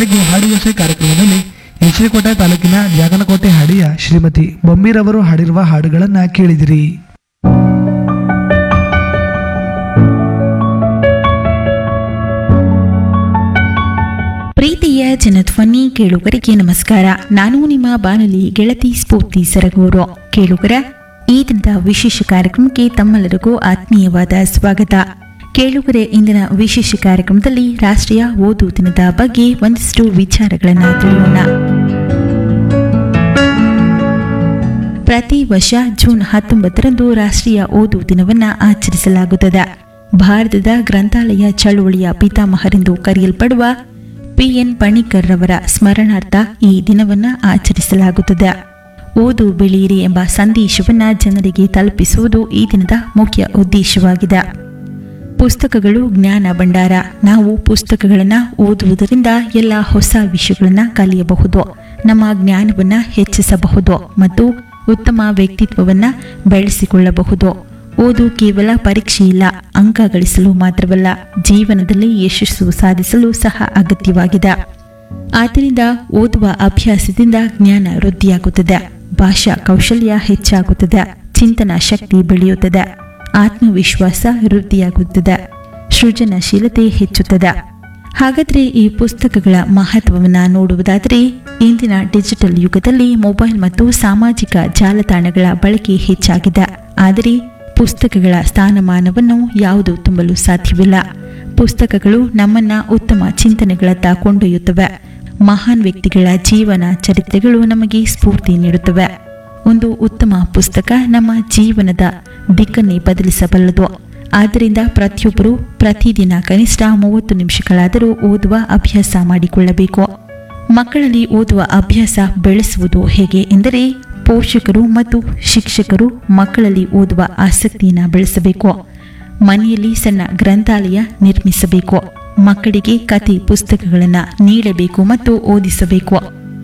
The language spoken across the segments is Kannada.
ಇದುವರೆಗೂ ಹಾಡುಗೊಸೆ ಕಾರ್ಯಕ್ರಮದಲ್ಲಿ ಎಚ್ಚರಿಕೋಟೆ ತಾಲೂಕಿನ ಜಾಗನಕೋಟೆ ಹಾಡಿಯ ಶ್ರೀಮತಿ ಬೊಮ್ಮಿರವರು ಹಾಡಿರುವ ಹಾಡುಗಳನ್ನ ಕೇಳಿದಿರಿ ಪ್ರೀತಿಯ ಜನಧ್ವನಿ ಕೇಳುಗರಿಗೆ ನಮಸ್ಕಾರ ನಾನು ನಿಮ್ಮ ಬಾನುಲಿ ಗೆಳತಿ ಸ್ಫೂರ್ತಿ ಸರಗೂರು ಕೇಳುಗರ ಈ ದಿನದ ವಿಶೇಷ ಕಾರ್ಯಕ್ರಮಕ್ಕೆ ತಮ್ಮೆಲ್ಲರಿಗೂ ಆತ್ಮೀಯವಾದ ಸ್ವಾಗತ ಕೇಳುಗರೆ ಇಂದಿನ ವಿಶೇಷ ಕಾರ್ಯಕ್ರಮದಲ್ಲಿ ರಾಷ್ಟ್ರೀಯ ಓದು ದಿನದ ಬಗ್ಗೆ ಒಂದಿಷ್ಟು ವಿಚಾರಗಳನ್ನು ತಿಳಿಯೋಣ ಪ್ರತಿ ವರ್ಷ ಜೂನ್ ಹತ್ತೊಂಬತ್ತರಂದು ರಾಷ್ಟ್ರೀಯ ಓದು ದಿನವನ್ನು ಆಚರಿಸಲಾಗುತ್ತದೆ ಭಾರತದ ಗ್ರಂಥಾಲಯ ಚಳುವಳಿಯ ಪಿತಾಮಹರೆಂದು ಕರೆಯಲ್ಪಡುವ ಪಿಎನ್ ಪಣಿಕರ್ ರವರ ಸ್ಮರಣಾರ್ಥ ಈ ದಿನವನ್ನ ಆಚರಿಸಲಾಗುತ್ತದೆ ಓದು ಬೆಳೆಯಿರಿ ಎಂಬ ಸಂದೇಶವನ್ನ ಜನರಿಗೆ ತಲುಪಿಸುವುದು ಈ ದಿನದ ಮುಖ್ಯ ಉದ್ದೇಶವಾಗಿದೆ ಪುಸ್ತಕಗಳು ಜ್ಞಾನ ಭಂಡಾರ ನಾವು ಪುಸ್ತಕಗಳನ್ನು ಓದುವುದರಿಂದ ಎಲ್ಲ ಹೊಸ ವಿಷಯಗಳನ್ನು ಕಲಿಯಬಹುದು ನಮ್ಮ ಜ್ಞಾನವನ್ನು ಹೆಚ್ಚಿಸಬಹುದು ಮತ್ತು ಉತ್ತಮ ವ್ಯಕ್ತಿತ್ವವನ್ನು ಬೆಳೆಸಿಕೊಳ್ಳಬಹುದು ಓದು ಕೇವಲ ಪರೀಕ್ಷೆಯಿಲ್ಲ ಅಂಕ ಗಳಿಸಲು ಮಾತ್ರವಲ್ಲ ಜೀವನದಲ್ಲಿ ಯಶಸ್ಸು ಸಾಧಿಸಲು ಸಹ ಅಗತ್ಯವಾಗಿದೆ ಆದ್ದರಿಂದ ಓದುವ ಅಭ್ಯಾಸದಿಂದ ಜ್ಞಾನ ವೃದ್ಧಿಯಾಗುತ್ತದೆ ಭಾಷಾ ಕೌಶಲ್ಯ ಹೆಚ್ಚಾಗುತ್ತದೆ ಚಿಂತನಾ ಶಕ್ತಿ ಬೆಳೆಯುತ್ತದೆ ಆತ್ಮವಿಶ್ವಾಸ ವೃದ್ಧಿಯಾಗುತ್ತದೆ ಸೃಜನಶೀಲತೆ ಹೆಚ್ಚುತ್ತದೆ ಹಾಗಾದ್ರೆ ಈ ಪುಸ್ತಕಗಳ ಮಹತ್ವವನ್ನು ನೋಡುವುದಾದರೆ ಇಂದಿನ ಡಿಜಿಟಲ್ ಯುಗದಲ್ಲಿ ಮೊಬೈಲ್ ಮತ್ತು ಸಾಮಾಜಿಕ ಜಾಲತಾಣಗಳ ಬಳಕೆ ಹೆಚ್ಚಾಗಿದೆ ಆದರೆ ಪುಸ್ತಕಗಳ ಸ್ಥಾನಮಾನವನ್ನು ಯಾವುದು ತುಂಬಲು ಸಾಧ್ಯವಿಲ್ಲ ಪುಸ್ತಕಗಳು ನಮ್ಮನ್ನ ಉತ್ತಮ ಚಿಂತನೆಗಳತ್ತ ಕೊಂಡೊಯ್ಯುತ್ತವೆ ಮಹಾನ್ ವ್ಯಕ್ತಿಗಳ ಜೀವನ ಚರಿತ್ರೆಗಳು ನಮಗೆ ಸ್ಫೂರ್ತಿ ನೀಡುತ್ತವೆ ಒಂದು ಉತ್ತಮ ಪುಸ್ತಕ ನಮ್ಮ ಜೀವನದ ದಿಕ್ಕನ್ನೇ ಬದಲಿಸಬಲ್ಲದು ಆದ್ದರಿಂದ ಪ್ರತಿಯೊಬ್ಬರು ಪ್ರತಿದಿನ ಕನಿಷ್ಠ ಮೂವತ್ತು ನಿಮಿಷಗಳಾದರೂ ಓದುವ ಅಭ್ಯಾಸ ಮಾಡಿಕೊಳ್ಳಬೇಕು ಮಕ್ಕಳಲ್ಲಿ ಓದುವ ಅಭ್ಯಾಸ ಬೆಳೆಸುವುದು ಹೇಗೆ ಎಂದರೆ ಪೋಷಕರು ಮತ್ತು ಶಿಕ್ಷಕರು ಮಕ್ಕಳಲ್ಲಿ ಓದುವ ಆಸಕ್ತಿಯನ್ನು ಬೆಳೆಸಬೇಕು ಮನೆಯಲ್ಲಿ ಸಣ್ಣ ಗ್ರಂಥಾಲಯ ನಿರ್ಮಿಸಬೇಕು ಮಕ್ಕಳಿಗೆ ಕತೆ ಪುಸ್ತಕಗಳನ್ನು ನೀಡಬೇಕು ಮತ್ತು ಓದಿಸಬೇಕು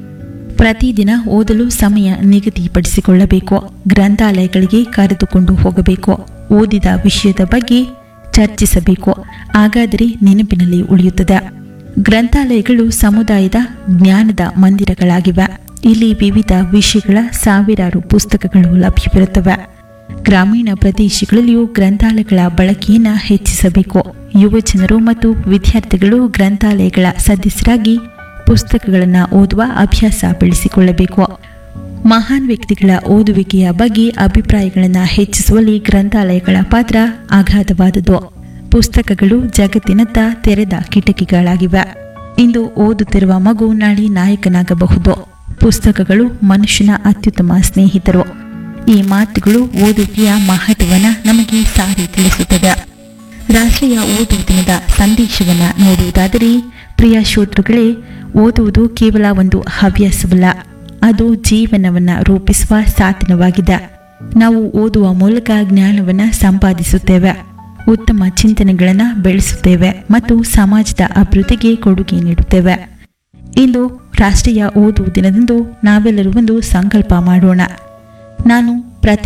ಪ್ರತಿದಿನ ಓದಲು ಸಮಯ ನಿಗದಿಪಡಿಸಿಕೊಳ್ಳಬೇಕು ಗ್ರಂಥಾಲಯಗಳಿಗೆ ಕರೆದುಕೊಂಡು ಹೋಗಬೇಕು ಓದಿದ ವಿಷಯದ ಬಗ್ಗೆ ಚರ್ಚಿಸಬೇಕು ಹಾಗಾದರೆ ನೆನಪಿನಲ್ಲಿ ಉಳಿಯುತ್ತದೆ ಗ್ರಂಥಾಲಯಗಳು ಸಮುದಾಯದ ಜ್ಞಾನದ ಮಂದಿರಗಳಾಗಿವೆ ಇಲ್ಲಿ ವಿವಿಧ ವಿಷಯಗಳ ಸಾವಿರಾರು ಪುಸ್ತಕಗಳು ಲಭ್ಯವಿರುತ್ತವೆ ಗ್ರಾಮೀಣ ಪ್ರದೇಶಗಳಲ್ಲಿಯೂ ಗ್ರಂಥಾಲಯಗಳ ಬಳಕೆಯನ್ನು ಹೆಚ್ಚಿಸಬೇಕು ಯುವ ಜನರು ಮತ್ತು ವಿದ್ಯಾರ್ಥಿಗಳು ಗ್ರಂಥಾಲಯಗಳ ಸದಸ್ಯರಾಗಿ ಪುಸ್ತಕಗಳನ್ನು ಓದುವ ಅಭ್ಯಾಸ ಬೆಳೆಸಿಕೊಳ್ಳಬೇಕು ಮಹಾನ್ ವ್ಯಕ್ತಿಗಳ ಓದುವಿಕೆಯ ಬಗ್ಗೆ ಅಭಿಪ್ರಾಯಗಳನ್ನು ಹೆಚ್ಚಿಸುವಲ್ಲಿ ಗ್ರಂಥಾಲಯಗಳ ಪಾತ್ರ ಅಗಾಧವಾದುದು ಪುಸ್ತಕಗಳು ಜಗತ್ತಿನತ್ತ ತೆರೆದ ಕಿಟಕಿಗಳಾಗಿವೆ ಇಂದು ಓದುತ್ತಿರುವ ಮಗು ನಾಳೆ ನಾಯಕನಾಗಬಹುದು ಪುಸ್ತಕಗಳು ಮನುಷ್ಯನ ಅತ್ಯುತ್ತಮ ಸ್ನೇಹಿತರು ಈ ಮಾತುಗಳು ಓದುವಿಕೆಯ ಮಹತ್ವವನ್ನು ನಮಗೆ ಸಾರಿ ತಿಳಿಸುತ್ತದೆ ರಾಷ್ಟ್ರೀಯ ಓದು ದಿನದ ಸಂದೇಶವನ್ನ ನೋಡುವುದಾದರೆ ಪ್ರಿಯ ಶ್ರೋತೃಗಳೇ ಓದುವುದು ಕೇವಲ ಒಂದು ಹವ್ಯಾಸವಲ್ಲ ಅದು ಜೀವನವನ್ನ ರೂಪಿಸುವ ಸಾಧನವಾಗಿದೆ ನಾವು ಓದುವ ಮೂಲಕ ಜ್ಞಾನವನ್ನ ಸಂಪಾದಿಸುತ್ತೇವೆ ಉತ್ತಮ ಚಿಂತನೆಗಳನ್ನು ಬೆಳೆಸುತ್ತೇವೆ ಮತ್ತು ಸಮಾಜದ ಅಭಿವೃದ್ಧಿಗೆ ಕೊಡುಗೆ ನೀಡುತ್ತೇವೆ ಇಂದು ರಾಷ್ಟ್ರೀಯ ಓದು ದಿನದಂದು ನಾವೆಲ್ಲರೂ ಒಂದು ಸಂಕಲ್ಪ ಮಾಡೋಣ ನಾನು ಪ್ರತಿ